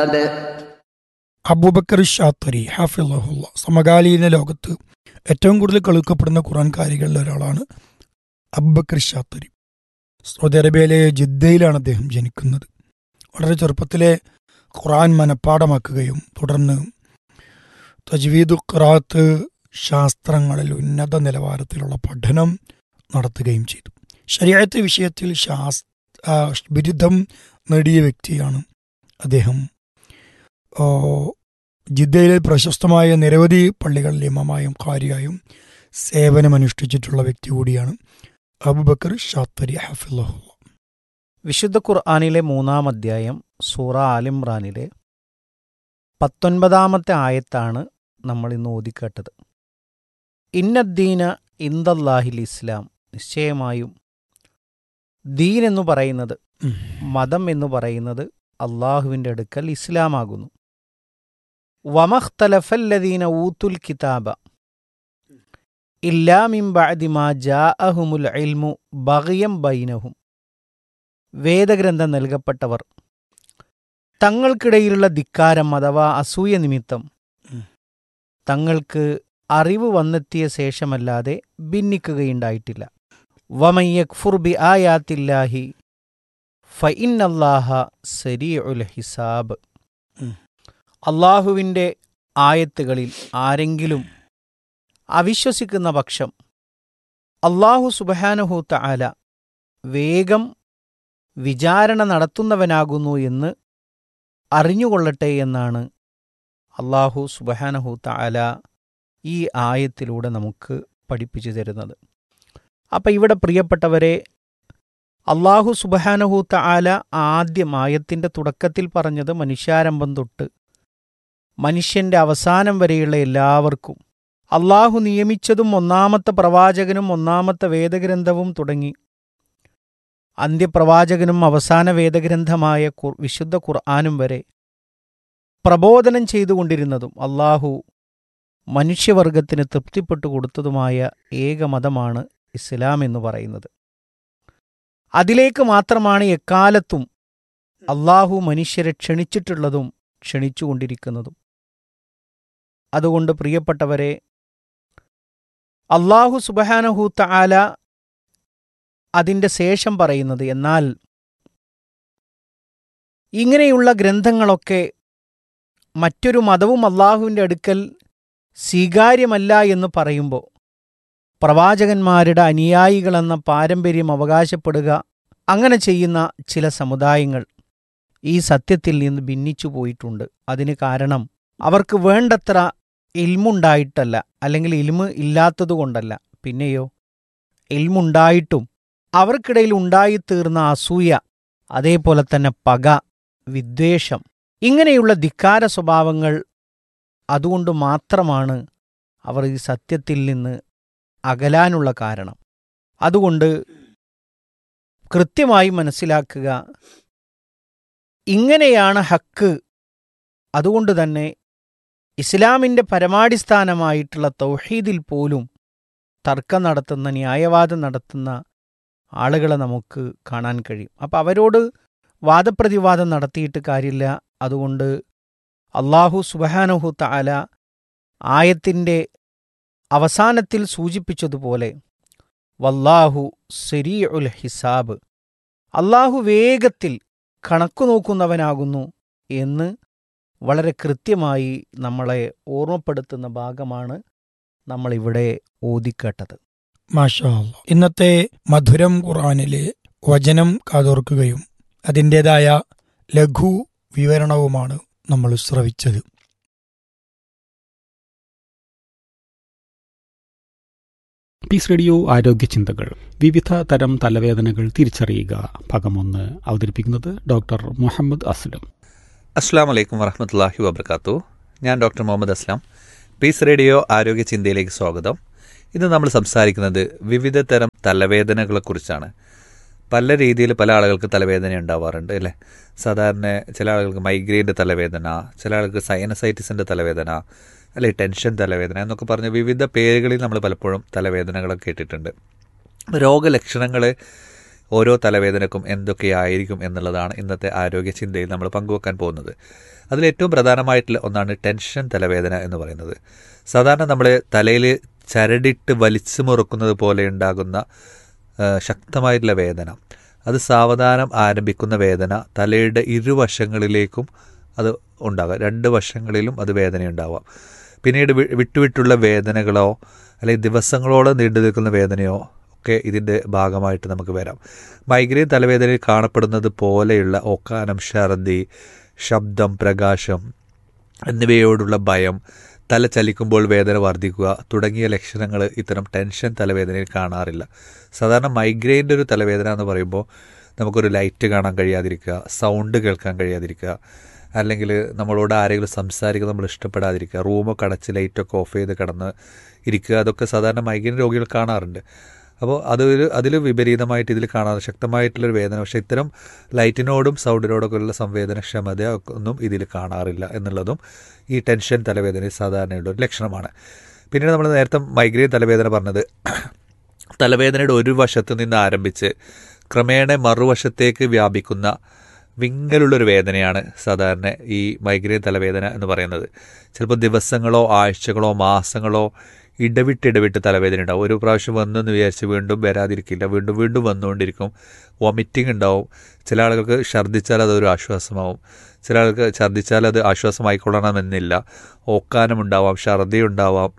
അബൂബക്കർ ഷാത്തരി ഹാഫിള്ളഹുല്ല സമകാലീന ലോകത്ത് ഏറ്റവും കൂടുതൽ കളിക്കപ്പെടുന്ന ഖുറാൻകാരികളിൽ ഒരാളാണ് അബൂബക്കർ ഷാത്തരി സൗദി അറേബ്യയിലെ ജിദ്ദയിലാണ് അദ്ദേഹം ജനിക്കുന്നത് വളരെ ചെറുപ്പത്തിലെ ഖുറാൻ മനഃപ്പാടമാക്കുകയും തുടർന്ന് തജ്വീദു ഖുറാത്ത് ശാസ്ത്രങ്ങളിൽ ഉന്നത നിലവാരത്തിലുള്ള പഠനം നടത്തുകയും ചെയ്തു ശരിയായത്തെ വിഷയത്തിൽ ശാസ് ആ, ബിരുദം നേടിയ വ്യക്തിയാണ് അദ്ദേഹം ഓ, ജിദ്ദയിലെ പ്രശസ്തമായ നിരവധി പള്ളികളിൽ ഇമാമായും കാര്യായും സേവനമനുഷ്ഠിച്ചിട്ടുള്ള വ്യക്തി കൂടിയാണ് അബുബക്കർ ഷാത്തരി ഹഫിള്ളഹുല്ല വിശുദ്ധ ഖുർആാനിലെ മൂന്നാം അധ്യായം സൂറ ആലിമ്രാനിലെ പത്തൊൻപതാമത്തെ ആയത്താണ് നമ്മൾ ഇന്ന് ഓതിക്കേട്ടത് ഇന്നദ്ദീന ഇന്ദല്ലാഹിൽ ഇസ്ലാം നിശ്ചയമായും ദീൻ എന്ന് പറയുന്നത് മതം എന്ന് പറയുന്നത് അള്ളാഹുവിൻ്റെ അടുക്കൽ ഇസ്ലാമാകുന്നു വമഖ്തലഫല്ലദീന ഊത്തുൽ കിതാബ ഇല്ലാമിം ബഅദിമാ ജാഅഹുമുൽ ഇൽമു ബഗയം ബൈനഹും വേദഗ്രന്ഥം നൽകപ്പെട്ടവർ തങ്ങൾക്കിടയിലുള്ള ധിക്കാരം അഥവാ അസൂയ നിമിത്തം ഉം. തങ്ങൾക്ക് അറിവ് വന്നെത്തിയ ശേഷമല്ലാതെ ഭിന്നിക്കുകയുണ്ടായിട്ടില്ല വമയ്യക്ഫുർ ബി ആയാത്തില്ലാഹി ഫഇന്നല്ലാഹ സരീഉൽ ഹിസാബ് ഉം. അള്ളാഹുവിൻ്റെ ആയത്തുകളിൽ ആരെങ്കിലും അവിശ്വസിക്കുന്ന പക്ഷം അള്ളാഹു സുബഹാനുഹൂത്ത ആല വേഗം വിചാരണ നടത്തുന്നവനാകുന്നു എന്ന് അറിഞ്ഞുകൊള്ളട്ടെ എന്നാണ് അള്ളാഹു സുബഹാനഹൂത്ത അല ഈ ആയത്തിലൂടെ നമുക്ക് പഠിപ്പിച്ചു തരുന്നത് അപ്പം ഇവിടെ പ്രിയപ്പെട്ടവരെ അള്ളാഹു സുബഹാനഹൂത്ത ആല ആദ്യം ആയത്തിൻ്റെ തുടക്കത്തിൽ പറഞ്ഞത് മനുഷ്യാരംഭം തൊട്ട് മനുഷ്യൻ്റെ അവസാനം വരെയുള്ള എല്ലാവർക്കും അള്ളാഹു നിയമിച്ചതും ഒന്നാമത്തെ പ്രവാചകനും ഒന്നാമത്തെ വേദഗ്രന്ഥവും തുടങ്ങി അന്ത്യപ്രവാചകനും അവസാന വേദഗ്രന്ഥമായ ഖുർ- വിശുദ്ധ ഖുർആാനും വരെ പ്രബോധനം ചെയ്തുകൊണ്ടിരുന്നതും അള്ളാഹു മനുഷ്യവർഗത്തിന് തൃപ്തിപ്പെട്ടു കൊടുത്തതുമായ ഏക മതമാണ് ഇസ്ലാം എന്ന് പറയുന്നത് അതിലേക്ക് മാത്രമാണ് എക്കാലത്തും അള്ളാഹു മനുഷ്യരെ ക്ഷണിച്ചിട്ടുള്ളതും ക്ഷണിച്ചുകൊണ്ടിരിക്കുന്നതും അതുകൊണ്ട് പ്രിയപ്പെട്ടവരെ അള്ളാഹു സുബഹാനഹൂത്ത ആല അതിൻ്റെ ശേഷം പറയുന്നത് എന്നാൽ ഇങ്ങനെയുള്ള ഗ്രന്ഥങ്ങളൊക്കെ മറ്റൊരു മതവും അള്ളാഹുവിൻ്റെ അടുക്കൽ സ്വീകാര്യമല്ല എന്ന് പറയുമ്പോൾ പ്രവാചകന്മാരുടെ അനുയായികളെന്ന പാരമ്പര്യം അവകാശപ്പെടുക അങ്ങനെ ചെയ്യുന്ന ചില സമുദായങ്ങൾ ഈ സത്യത്തിൽ നിന്ന് ഭിന്നിച്ചു പോയിട്ടുണ്ട് അതിന് കാരണം അവർക്ക് വേണ്ടത്ര ഇൽമുണ്ടായിട്ടല്ല അല്ലെങ്കിൽ ഇൽമ് ഇല്ലാത്തതുകൊണ്ടല്ല പിന്നെയോ ഇൽമുണ്ടായിട്ടും അവർക്കിടയിൽ ഉണ്ടായിത്തീർന്ന അസൂയ അതേപോലെ തന്നെ പക വിദ്വേഷം ഇങ്ങനെയുള്ള ധിക്കാര സ്വഭാവങ്ങൾ അതുകൊണ്ട് മാത്രമാണ് അവർ ഈ സത്യത്തിൽ നിന്ന് അകലാനുള്ള കാരണം അതുകൊണ്ട് കൃത്യമായി മനസ്സിലാക്കുക ഇങ്ങനെയാണ് ഹക്ക് അതുകൊണ്ട് തന്നെ ഇസ്ലാമിൻ്റെ പരമാടിസ്ഥാനമായിട്ടുള്ള തൗഹീദിൽ പോലും തർക്കം നടത്തുന്ന ന്യായവാദം നടത്തുന്ന ആളുകളെ നമുക്ക് കാണാൻ കഴിയും അപ്പം അവരോട് വാദപ്രതിവാദം നടത്തിയിട്ട് കാര്യമില്ല അതുകൊണ്ട് അള്ളാഹു സുബഹാനുഹു തആല ആയത്തിൻ്റെ അവസാനത്തിൽ സൂചിപ്പിച്ചതുപോലെ വല്ലാഹു സെരീ ഉൽ ഹിസാബ് അള്ളാഹു വേഗത്തിൽ കണക്കു നോക്കുന്നവനാകുന്നു എന്ന് വളരെ കൃത്യമായി നമ്മളെ ഓർമ്മപ്പെടുത്തുന്ന ഭാഗമാണ് നമ്മളിവിടെ ഓതിക്കേട്ടത് മാഷാ അല്ലാ. ഇന്നത്തെ മധുരം ഖുർആനിലെ വചനം കാതോർക്കുകയും അതിൻ്റെതായ ലഘു വിവരണവുമാണ് നമ്മൾ ശ്രവിച്ചത് പീസ് റേഡിയോ ആരോഗ്യ ചിന്തകൾ വിവിധ തരം തലവേദനകൾ തിരിച്ചറിയുക ഭാഗമൊന്ന് അവതരിപ്പിക്കുന്നത് ഡോക്ടർ മുഹമ്മദ് അസ്ലം അസ്സാം വലൈക്കും വറഹമത്തല്ലാഹി വബർക്കാത്തു ഞാൻ ഡോക്ടർ മുഹമ്മദ് അസ്ലാം പീസ് റേഡിയോ ആരോഗ്യ ചിന്തയിലേക്ക് സ്വാഗതം ഇന്ന് നമ്മൾ സംസാരിക്കുന്നത് വിവിധ തരം തലവേദനകളെക്കുറിച്ചാണ് പല രീതിയിൽ പല ആളുകൾക്ക് തലവേദന ഉണ്ടാവാറുണ്ട് അല്ലേ സാധാരണ ചില ആളുകൾക്ക് മൈഗ്രെയിൻ്റെ തലവേദന ചില ആളുകൾക്ക് സൈനസൈറ്റിസിൻ്റെ തലവേദന അല്ലെ ടെൻഷൻ തലവേദന എന്നൊക്കെ പറഞ്ഞ് വിവിധ പേരുകളിൽ നമ്മൾ പലപ്പോഴും തലവേദനകളൊക്കെ കേട്ടിട്ടുണ്ട് രോഗലക്ഷണങ്ങൾ ഓരോ തലവേദനക്കും എന്തൊക്കെയായിരിക്കും എന്നുള്ളതാണ് ഇന്നത്തെ ആരോഗ്യ ചിന്തയിൽ നമ്മൾ പങ്കുവെക്കാൻ പോകുന്നത് അതിലേറ്റവും പ്രധാനമായിട്ടുള്ള ഒന്നാണ് ടെൻഷൻ തലവേദന എന്ന് പറയുന്നത് സാധാരണ നമ്മൾ തലയിൽ ചരടിട്ട് വലിച്ചു മുറുക്കുന്നത് പോലെ ഉണ്ടാകുന്ന ആ, ശക്തമായിട്ടുള്ള വേദന അത് സാവധാനം ആരംഭിക്കുന്ന വേദന തലയുടെ ഇരുവശങ്ങളിലേക്കും അത് ഉണ്ടാകാം രണ്ട് വശങ്ങളിലും അത് വേദനയുണ്ടാവാം പിന്നീട് വി- വിട്ടുവിട്ടുള്ള വേദനകളോ അല്ലെങ്കിൽ ദിവസങ്ങളോളം നീണ്ടു നിൽക്കുന്ന വേദനയോ ഒക്കെ ഇതിൻ്റെ ഭാഗമായിട്ട് നമുക്ക് വരാം മൈഗ്രെയിൻ തലവേദനയിൽ കാണപ്പെടുന്നത് പോലെയുള്ള ഒക്കാനം ഛർദി ശബ്ദം പ്രകാശം എന്നിവയോടുള്ള ഭയം തല ചലിക്കുമ്പോൾ വേദന വർദ്ധിക്കുക തുടങ്ങിയ ലക്ഷണങ്ങൾ ഇത്തരം ടെൻഷൻ തലവേദനയിൽ കാണാറില്ല സാധാരണ മൈഗ്രെയിൻ്റെ ഒരു തലവേദന എന്ന് പറയുമ്പോൾ നമുക്കൊരു ലൈറ്റ് കാണാൻ കഴിയാതിരിക്കുക സൗണ്ട് കേൾക്കാൻ കഴിയാതിരിക്കുക അല്ലെങ്കിൽ നമ്മളോട് ആരെങ്കിലും സംസാരിക്കുന്നത് നമ്മൾ ഇഷ്ടപ്പെടാതിരിക്കുക റൂമൊക്കെ അടച്ച് ലൈറ്റൊക്കെ ഓഫ് ചെയ്ത് കിടന്ന് ഇരിക്കുക അതൊക്കെ സാധാരണ മൈഗ്രെയിൻ രോഗികൾ കാണാറുണ്ട് അപ്പോൾ അതൊരു അതിൽ വിപരീതമായിട്ട് ഇതിൽ കാണാറ് ശക്തമായിട്ടുള്ളൊരു വേദന പക്ഷേ ഇത്തരം ലൈറ്റിനോടും സൗണ്ടിനോടൊക്കെ ഉള്ള സംവേദനക്ഷമത ഒന്നും ഇതിൽ കാണാറില്ല എന്നുള്ളതും ഈ ടെൻഷൻ തലവേദന സാധാരണയുള്ള ഒരു ലക്ഷണമാണ് പിന്നീട് നമ്മൾ നേരത്തെ മൈഗ്രെയിൻ തലവേദന പറഞ്ഞത് തലവേദനയുടെ ഒരു വശത്ത് നിന്ന് ആരംഭിച്ച് ക്രമേണ മറുവശത്തേക്ക് വ്യാപിക്കുന്ന വിങ്ങലുള്ളൊരു വേദനയാണ് സാധാരണ ഈ മൈഗ്രെയിൻ തലവേദന എന്ന് പറയുന്നത് ചിലപ്പോൾ ദിവസങ്ങളോ ആഴ്ചകളോ മാസങ്ങളോ ഇടവിട്ടിടവിട്ട് തലവേദന ഉണ്ടാവും ഒരു പ്രാവശ്യം വന്നെന്ന് വിചാരിച്ച് വീണ്ടും വരാതിരിക്കില്ല വീണ്ടും വീണ്ടും വന്നുകൊണ്ടിരിക്കും വൊമിറ്റിംഗ് ഉണ്ടാവും ചില ആളുകൾക്ക് ഛർദ്ദിച്ചാൽ അതൊരു ആശ്വാസമാവും ചില ആൾക്ക് ഛർദ്ദിച്ചാൽ അത് ആശ്വാസമായിക്കൊള്ളണമെന്നില്ല ഓക്കാനം ഉണ്ടാവാം ഛർദി ഉണ്ടാവാം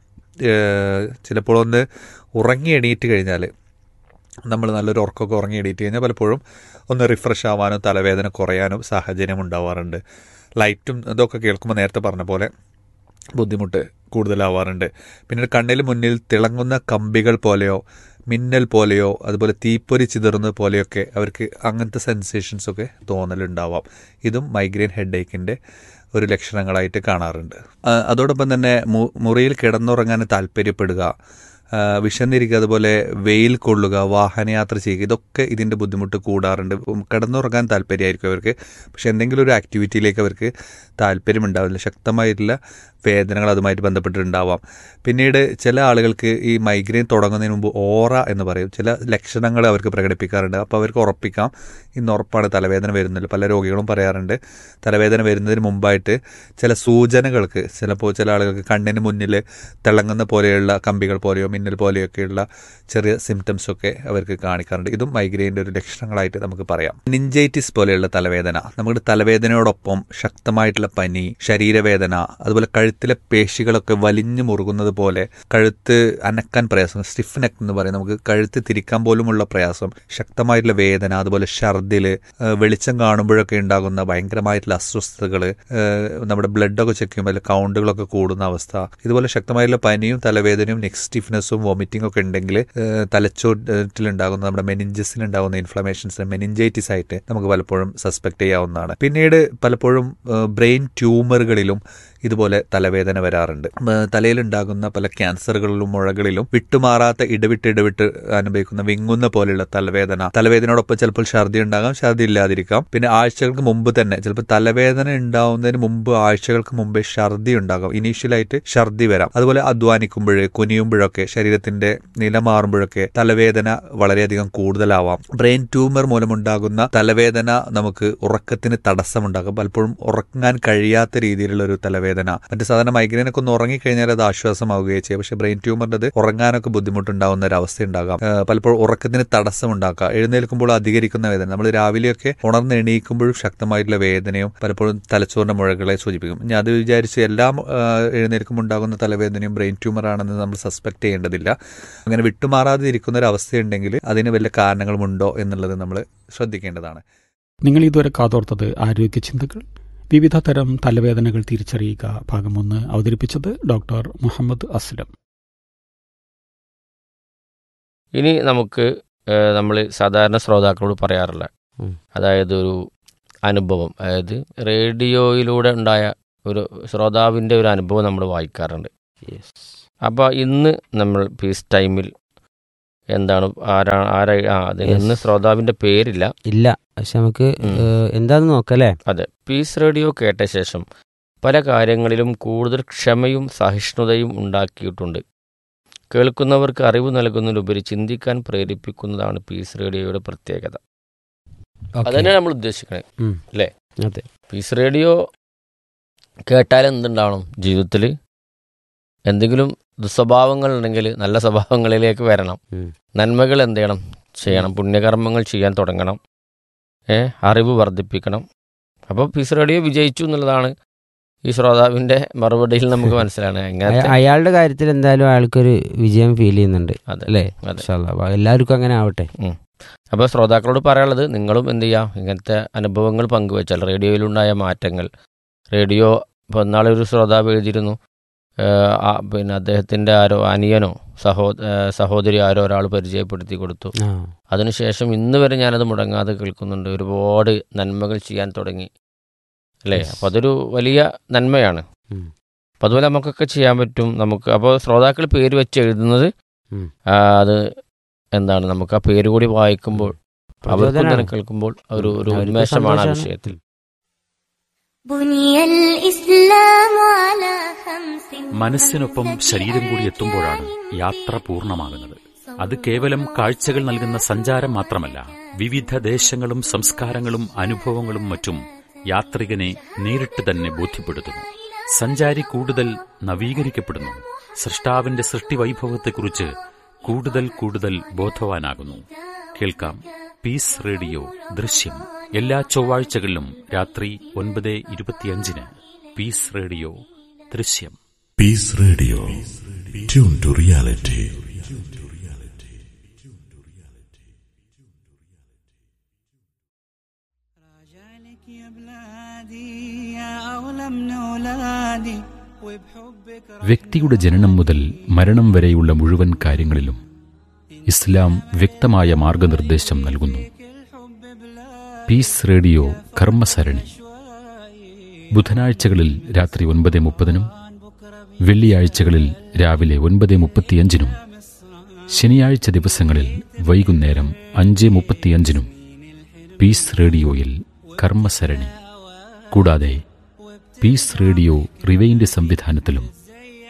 ഏഹ് ചിലപ്പോൾ ഒന്ന് ഉറങ്ങി എണീറ്റ് കഴിഞ്ഞാൽ നമ്മൾ നല്ലൊരു ഉറക്കമൊക്കെ ഉറങ്ങി എണീറ്റ് കഴിഞ്ഞാൽ പലപ്പോഴും ഒന്ന് റിഫ്രഷ് ആവാനും തലവേദന കുറയാനും സാഹചര്യം ഉണ്ടാവാറുണ്ട് ലൈറ്റും ഇതൊക്കെ കേൾക്കുമ്പോൾ നേരത്തെ പറഞ്ഞ പോലെ ബുദ്ധിമുട്ട് കൂടുതലാവാറുണ്ട് പിന്നീട് കണ്ണിൽ മുന്നിൽ തിളങ്ങുന്ന കമ്പികൾ പോലെയോ മിന്നൽ പോലെയോ അതുപോലെ തീപ്പൊരി ചിതറുന്നത് പോലെയൊക്കെ അവർക്ക് അങ്ങനത്തെ സെൻസേഷൻസൊക്കെ തോന്നലുണ്ടാവാം ഇതും മൈഗ്രെയിൻ ഹെഡേക്കിൻ്റെ ഒരു ലക്ഷണങ്ങളായിട്ട് കാണാറുണ്ട് ആ, അതോടൊപ്പം തന്നെ മു- മുറിയിൽ കിടന്നുറങ്ങാൻ താല്പര്യപ്പെടുക ആ, വിശന്നിരിക്കുക അതുപോലെ വെയിൽ കൊള്ളുക വാഹനയാത്ര ചെയ്യുക ഇതൊക്കെ ഇതിൻ്റെ ബുദ്ധിമുട്ട് കൂടാറുണ്ട് ഉം, കിടന്നുറങ്ങാൻ താല്പര്യമായിരിക്കും അവർക്ക് പക്ഷെ എന്തെങ്കിലും ഒരു ആക്ടിവിറ്റിയിലേക്ക് അവർക്ക് താല്പര്യമുണ്ടാവില്ല ശക്തമായിട്ടുള്ള വേദനകൾ അതുമായിട്ട് ബന്ധപ്പെട്ടിട്ടുണ്ടാവാം പിന്നീട് ചില ആളുകൾക്ക് ഈ മൈഗ്രെയിൻ തുടങ്ങുന്നതിന് മുമ്പ് ഓറ എന്ന് പറയും ചില ലക്ഷണങ്ങൾ അവർക്ക് പ്രകടിപ്പിക്കാറുണ്ട് അപ്പോൾ അവർക്ക് ഉറപ്പിക്കാം ഇന്ന് ഉറപ്പാണ് തലവേദന വരുന്നില്ല പല രോഗികളും പറയാറുണ്ട് തലവേദന വരുന്നതിന് മുമ്പായിട്ട് ചില സൂചനകൾക്ക് ചിലപ്പോൾ ചില ആളുകൾക്ക് കണ്ണിന് മുന്നിൽ തിളങ്ങുന്ന പോലെയുള്ള കമ്പികൾ പോലെയോ മിന്നൽ പോലെയൊക്കെയുള്ള ചെറിയ സിംറ്റംസ് ഒക്കെ അവർക്ക് കാണിക്കാറുണ്ട് ഇതും മൈഗ്രെയിൻ്റെ ഒരു ലക്ഷണങ്ങളായിട്ട് നമുക്ക് പറയാം നിഞ്ചൈറ്റിസ് പോലെയുള്ള തലവേദന നമ്മുടെ തലവേദനയോടൊപ്പം ശക്തമായിട്ടുള്ള പനി ശരീരവേദന അതുപോലെ കഴുത്തിലെ പേശികളൊക്കെ വലിഞ്ഞു മുറുകുന്നത് പോലെ കഴുത്ത് അനക്കാൻ പ്രയാസം സ്റ്റിഫ് നെക്ക് എന്ന് പറയും നമുക്ക് കഴുത്ത് തിരിക്കാൻ പോലുമുള്ള പ്രയാസം ശക്തമായിട്ടുള്ള വേദന അതുപോലെ ഛർദില് ഏഹ് വെളിച്ചം കാണുമ്പോഴൊക്കെ ഉണ്ടാകുന്ന ഭയങ്കരമായിട്ടുള്ള അസ്വസ്ഥതകൾ നമ്മുടെ ബ്ലഡൊക്കെ ചെക്ക് ചെയ്യുമ്പോൾ അതിൽ കൗണ്ടുകളൊക്കെ കൂടുന്ന അവസ്ഥ ഇതുപോലെ ശക്തമായിട്ടുള്ള പനിയും തലവേദനയും നെക്ക് സ്റ്റിഫ്നെസ്സും വോമിറ്റിംഗ് ഒക്കെ ഉണ്ടെങ്കിൽ തലച്ചോട്ടിലുണ്ടാകുന്ന നമ്മുടെ മെനിഞ്ചസിലുണ്ടാകുന്ന ഇൻഫ്ലമേഷൻസ് മെനിഞ്ചൈറ്റിസ് ആയിട്ട് നമുക്ക് പലപ്പോഴും സസ്പെക്ട് ചെയ്യാവുന്നതാണ് പിന്നീട് പലപ്പോഴും ബ്രെയിൻ ട്യൂമറുകളിലും ഇതുപോലെ തലവേദന വരാറുണ്ട് ഏഹ് തലയിലുണ്ടാകുന്ന പല ക്യാൻസറുകളിലും മുഴകളിലും വിട്ടുമാറാത്ത ഇടവിട്ട് ഇടവിട്ട് അനുഭവിക്കുന്ന വിങ്ങുന്ന പോലെയുള്ള തലവേദന തലവേദനയോടൊപ്പം ചിലപ്പോൾ ഛർദി ഉണ്ടാകാം ഛർദി ഇല്ലാതിരിക്കാം പിന്നെ ആഴ്ചകൾക്ക് മുമ്പ് തന്നെ ചിലപ്പോൾ തലവേദന ഉണ്ടാവുന്നതിന് മുമ്പ് ആഴ്ചകൾക്ക് മുമ്പേ ഛർദി ഉണ്ടാകാം ഇനീഷ്യലായിട്ട് ഛർദി വരാം അതുപോലെ അധ്വാനിക്കുമ്പോൾ കുനിയുമ്പോഴൊക്കെ ശരീരത്തിന്റെ നില മാറുമ്പോഴൊക്കെ തലവേദന വളരെയധികം കൂടുതലാവാം ബ്രെയിൻ ട്യൂമർ മൂലമുണ്ടാകുന്ന തലവേദന നമുക്ക് ഉറക്കത്തിന് തടസ്സമുണ്ടാകും പലപ്പോഴും ഉറങ്ങാൻ കഴിയാത്ത രീതിയിലുള്ള ഒരു തലവേദന മറ്റു സാധാരണ മൈഗ്രെയിനൊക്കെ ഒന്ന് ഉറങ്ങിക്കഴിഞ്ഞാൽ അത് ആശ്വാസമാവുകയും ചെയ്യും പക്ഷേ ബ്രെയിൻ ട്യൂമറിന്റെ അത് ഉറങ്ങാനൊക്കെ ബുദ്ധിമുട്ടുണ്ടാകുന്ന ഒരു അവസ്ഥ ഉണ്ടാകാം ഏഹ് പലപ്പോഴും ഉറക്കത്തിന് തടസ്സം ഉണ്ടാക്കാം എഴുന്നേൽക്കുമ്പോൾ അധികരിക്കുന്ന വേദന നമ്മൾ രാവിലെയൊക്കെ ഉണർന്ന് എണീക്കുമ്പോഴും ശക്തമായിട്ടുള്ള വേദനയും പലപ്പോഴും തലച്ചോറിന്റെ മുഴകളെ സൂചിപ്പിക്കും ഞാൻ അത് വിചാരിച്ച് എല്ലാം ഏഹ് എഴുന്നേൽക്കുമ്പോൾ ഉണ്ടാകുന്ന തലവേദനയും ബ്രെയിൻ ട്യൂമർ ആണെന്ന് നമ്മൾ സസ്പെക്ട് ചെയ്യേണ്ടതില്ല അങ്ങനെ വിട്ടുമാറാതെ ഇരിക്കുന്ന ഒരു അവസ്ഥയുണ്ടെങ്കിൽ അതിന് വല്ല കാരണങ്ങളുമുണ്ടോ എന്നുള്ളത് നമ്മൾ ശ്രദ്ധിക്കേണ്ടതാണ് നിങ്ങൾ ഇതുവരെ കാതോർത്തത് ആരോഗ്യ ചിന്തകൾ വിവിധ തരം തലവേദനകൾ തിരിച്ചറിയുക ഭാഗം ഒന്ന് അവതരിപ്പിച്ചത് ഡോക്ടർ മുഹമ്മദ് അസ്ലം ഇനി നമുക്ക് നമ്മൾ സാധാരണ ശ്രോതാക്കളോട് പറയാറുള്ള ഉം. അതായത് ഒരു അനുഭവം അതായത് റേഡിയോയിലൂടെ ഉണ്ടായ ഒരു ശ്രോതാവിൻ്റെ ഒരു അനുഭവം നമ്മൾ വായിക്കാറുണ്ട് അപ്പോൾ ഇന്ന് നമ്മൾ പീസ് ടൈമിൽ എന്താണ് ആരാ ആരാ ആ അതിന് Yes. ഇന്ന് ശ്രോതാവിൻ്റെ പേരില്ല ഇല്ല പക്ഷെ നമുക്ക് ഉം. ഏഹ്, എന്താന്ന് നോക്കല്ലേ അതെ പീസ് റേഡിയോ കേട്ട ശേഷം പല കാര്യങ്ങളിലും കൂടുതൽ ക്ഷമയും സഹിഷ്ണുതയും ഉണ്ടാക്കിയിട്ടുണ്ട് കേൾക്കുന്നവർക്ക് അറിവ് നൽകുന്നതിലുപരി ചിന്തിക്കാൻ പ്രേരിപ്പിക്കുന്നതാണ് പീസ് റേഡിയോയുടെ പ്രത്യേകത ഓക്കേ. അതന്നെ നമ്മൾ ഉദ്ദേശിക്കണേ ഉം. അല്ലേ? അതെ പീസ് റേഡിയോ കേട്ടാൽ എന്തുണ്ടാവണം ജീവിതത്തിൽ എന്തെങ്കിലും ദുസ്വഭാവങ്ങൾ ഉണ്ടെങ്കിൽ നല്ല സ്വഭാവങ്ങളിലേക്ക് വരണം ഉം. നന്മകൾ എന്ത് ചെയ്യണം ചെയ്യണം പുണ്യകർമ്മങ്ങൾ ചെയ്യാൻ തുടങ്ങണം ഏ അറിവ് വർദ്ധിപ്പിക്കണം അപ്പോൾ പീസ് റേഡിയോ വിജയിച്ചു എന്നുള്ളതാണ് ഈ ശ്രോതാവിൻ്റെ മറുപടിയിൽ നമുക്ക് മനസ്സിലാണ് അയ- എങ്ങനത്തെ അയാളുടെ കാര്യത്തിൽ എന്തായാലും അയാൾക്കൊരു വിജയം ഫീൽ ചെയ്യുന്നുണ്ട് അതെ അല്ലേ അതെ ഇൻഷാ അല്ലാ. അപ്പൊ എല്ലാവർക്കും അങ്ങനെ ആവട്ടെ അപ്പോൾ ശ്രോതാക്കളോട് പറയാനുള്ളത് നിങ്ങളും എന്ത് ചെയ്യുക ഇങ്ങനത്തെ അനുഭവങ്ങൾ പങ്കുവെച്ചാൽ റേഡിയോയിലുണ്ടായ മാറ്റങ്ങൾ റേഡിയോ ഇപ്പോൾ നാളെ ഒരു ശ്രോതാവ് എഴുതിയിരുന്നു ഏഹ്, ആ, പിന്നെ അദ്ദേഹത്തിൻ്റെ ആരോ അനിയനോ സഹോ ഏഹ്, സഹോദരി ആരോ ഒരാൾ പരിചയപ്പെടുത്തി കൊടുത്തു ആ അതിനുശേഷം ഇന്ന് വരെ ഞാനത് മുടങ്ങാതെ കേൾക്കുന്നുണ്ട് ഒരുപാട് നന്മകൾ ചെയ്യാൻ തുടങ്ങി അല്ലേ Yes. അപ്പോൾ അതൊരു വലിയ നന്മയാണ് ഉം. അപ്പോൾ അതുപോലെ നമുക്കൊക്കെ ചെയ്യാൻ പറ്റും നമുക്ക് അപ്പോൾ ശ്രോതാക്കൾ പേര് വെച്ച് എഴുതുന്നത് ഉം. ആ, അത് എന്താണ് നമുക്ക് ആ പേര് കൂടി വായിക്കുമ്പോൾ അവർക്കും പ്രചോദനാണ്. തന്നെ കേൾക്കുമ്പോൾ ഒരു ഒരു അവർക്ക് ഉന്മേഷമാണ് ആ സന്തോഷാണ്. വിഷയത്തിൽ بني الإسلام على خمس മനസ്സിനൊപ്പം ശരീരം കൂടി എത്തുമ്പോഴാണ് യാത്ര പൂർണ്ണമാകുന്നത് അത് കേവലം കാഴ്ചകൾ നൽകുന്ന സഞ്ചാരം മാത്രമല്ല വിവിധ ദേശങ്ങളും സംസ്കാരങ്ങളും അനുഭവങ്ങളും മറ്റും യാത്രികനെ നേരിട്ട് തന്നെ ബോധ്യപ്പെടുത്തുന്നു സഞ്ചാരി കൂടുതൽ നവീകരിക്കപ്പെടുന്നു സൃഷ്ടാവിന്റെ സൃഷ്ടിവൈഭവത്തെക്കുറിച്ച് കൂടുതൽ കൂടുതൽ ബോധവാനാകുന്നു കേൾക്കാം പീസ് റേഡിയോ ദൃശ്യം എല്ലാ ചൊവ്വാഴ്ചകളിലും രാത്രി ഒൻപത് ഇരുപത്തിയഞ്ചിന് പീസ് റേഡിയോ ദൃശ്യം Peace Radio. Tune to reality. راجعلك يا بلادي يا أغلى من أولادي وبحبك വ്യക്തിയുടെ ജനനം മുതൽ മരണം വരെയുള്ള മുഴുവൻ കാര്യങ്ങളിലും ഇസ്ലാം വ്യക്തമായ മാർഗനിർദ്ദേശം നൽകുന്നു الحب بلا പീസ് റേഡിയോ കർമ്മസരണി ബുധനാഴ്ചകളിൽ രാത്രി ഒൻപത് മുപ്പതിനും വെള്ളിയാഴ്ചകളിൽ രാവിലെ ഒൻപത് മുപ്പത്തിയഞ്ചിനും ശനിയാഴ്ച ദിവസങ്ങളിൽ വൈകുന്നേരം അഞ്ച് മുപ്പത്തിയഞ്ചിനും പീസ് റേഡിയോയിൽ കർമ്മസരണി കൂടാതെ പീസ് റേഡിയോ റിവൈൻഡ് സംവിധാനത്തിലും